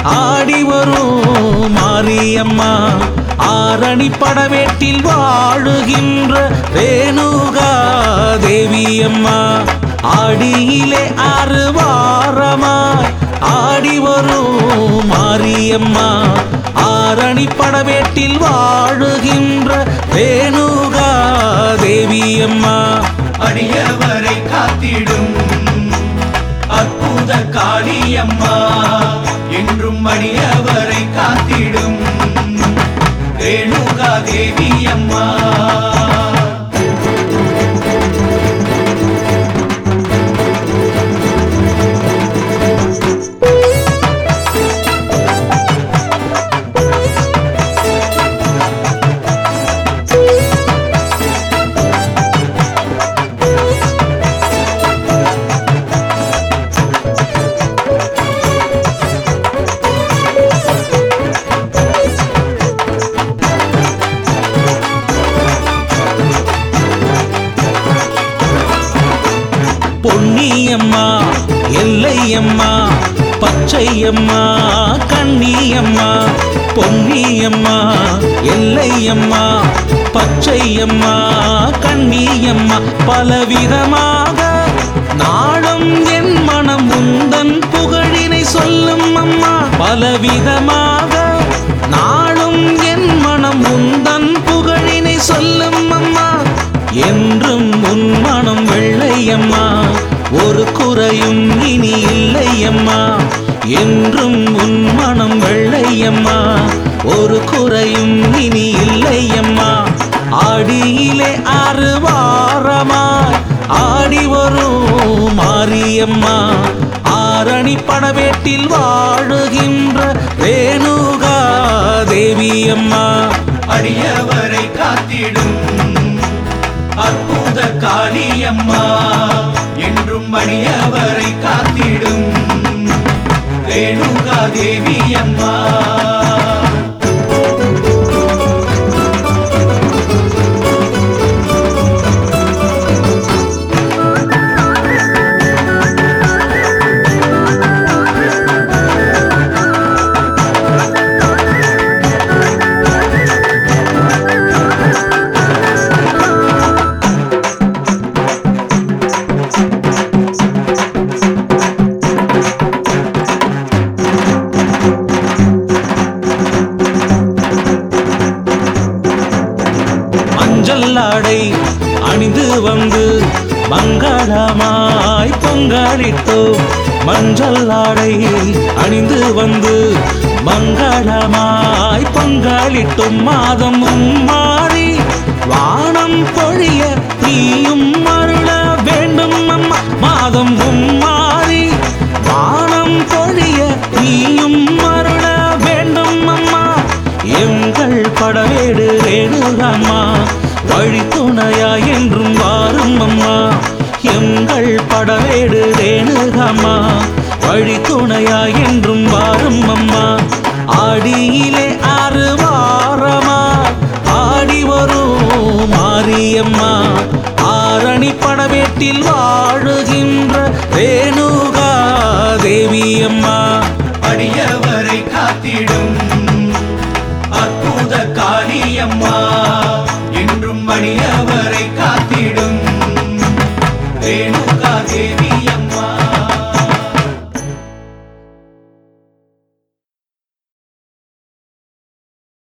ஆடி வரும் மாரியம்மா ஆரணி படவேட்டில் வாழுகின்ற ரேணுகா தேவியம்மா ஆடியிலே ஆறு வாரமாய் ஆடி வரும் மாரியம்மா ஆரணி படவேட்டில் வாழுகின்ற ரேணுகா தேவியம்மா அடியவரை காத்திடும் அற்புத காளியம்மா என்றும் அடியவரை காத்திடும் ரேணுகா தேவி அம்மா பொன்னியம்மா எல்லையம்மா பச்சையம்மா கண்ணியம்மா பொன்னியம்மா எல்லையம்மா பச்சையம்மா கண்ணியம்மா பலவிதமாக நாளும் என் மனம் உந்தன் புகழினை சொல்லும் அம்மா பலவிதமாக நாளும் என் மனம் உந்தன் புகழினை சொல்லும் அம்மா என்றும் உன் மனம் வெள்ளையம்மா ஒரு குறையும் இனி இல்லையம்மா என்றும் உன் மனம் வெள்ளையம்மா ஒரு குறையும் இனி இல்லையம்மா ஆடியிலே ஆறு வாரமாய் ஆடி வரும் மாரியம்மா ஆரணி படவேட்டில் வாழுகின்ற ரேணுகா தேவியம்மா அடியவரை காத்திடும் அற்புத காளியம்மா என்றும் அடியவரை காத்திடும் ரேணுகா தேவி அம்மா மஞ்சள் ஆடை அணிந்து வந்து மங்களமாய் பொங்கலிட்டோம் மஞ்சள் ஆடை அணிந்து வந்து மங்களமாய் பொங்கலிட்டோம் மாதம் மாறி வானம் பொழிய நீயும் அருள வேண்டும் அம்மா மாதம் மாறி வானம் பொழிய நீயும் அருள வேண்டும் அம்மா எங்கள் படவேடு ரேணுகம்மா வழி துணையா என்றும் வாரும் அம்மா எங்கள் படவேடு ரேணுகம்மா வழி துணையா என்றும் வாரும் அம்மா ஆடியிலே ஆறு வாரமா ஆடி வரும் மாரியம்மா ஆரணி படவேட்டில் வாழுகின்ற ரேணுகா தேவியம்மா அடியவரை காத்திடும் அற்புத காளியம்மா என்றும் அடியவரை காத்திடும் ரேணுகா தேவி அம்மா